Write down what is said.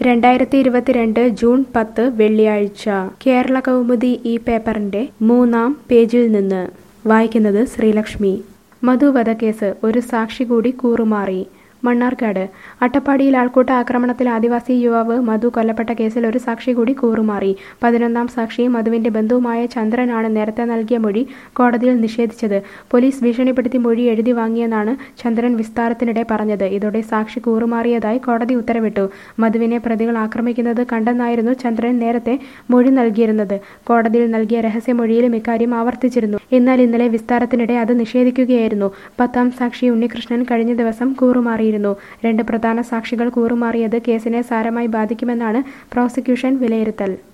രണ്ടായിരത്തി ഇരുപത്തിരണ്ട് ജൂൺ പത്ത് വെള്ളിയാഴ്ച കേരള കൗമുദി ഈ പേപ്പറിന്റെ മൂന്നാം പേജിൽ നിന്ന് വായിക്കുന്നത് ശ്രീലക്ഷ്മി മധു വധക്കേസ് ഒരു സാക്ഷി കൂടി കൂറുമാറി മണ്ണാർക്കാട് അട്ടപ്പാടിയിൽ ആൾക്കൂട്ട ആക്രമണത്തിൽ ആദിവാസി യുവാവ് മധു കൊല്ലപ്പെട്ട കേസിൽ ഒരു സാക്ഷി കൂടി കൂറുമാറി പതിനൊന്നാം സാക്ഷി മധുവിന്റെ ബന്ധുവുമായ ചന്ദ്രനാണ് നേരത്തെ നൽകിയ മൊഴി കോടതിയിൽ നിഷേധിച്ചത് പോലീസ് ഭീഷണിപ്പെടുത്തി മൊഴി എഴുതി വാങ്ങിയെന്നാണ് ചന്ദ്രൻ വിസ്താരത്തിനിടെ പറഞ്ഞത് ഇതോടെ സാക്ഷി കൂറുമാറിയതായി കോടതി ഉത്തരവിട്ടു മധുവിനെ പ്രതികൾ ആക്രമിക്കുന്നത് കണ്ടെന്നായിരുന്നു ചന്ദ്രൻ നേരത്തെ മൊഴി നൽകിയിരുന്നത് കോടതിയിൽ നൽകിയ രഹസ്യമൊഴിയിലും ഇക്കാര്യം ആവർത്തിച്ചിരുന്നു എന്നാൽ ഇന്നലെ വിസ്താരത്തിനിടെ അത് നിഷേധിക്കുകയായിരുന്നു പത്താം സാക്ഷി ഉണ്ണികൃഷ്ണൻ കഴിഞ്ഞ ദിവസം കൂറുമാറിയിരുന്നു രണ്ട് പ്രധാന സാക്ഷികൾ കൂറുമാറിയത് കേസിനെ സാരമായി ബാധിക്കുമെന്നാണ് പ്രോസിക്യൂഷൻ വിലയിരുത്തൽ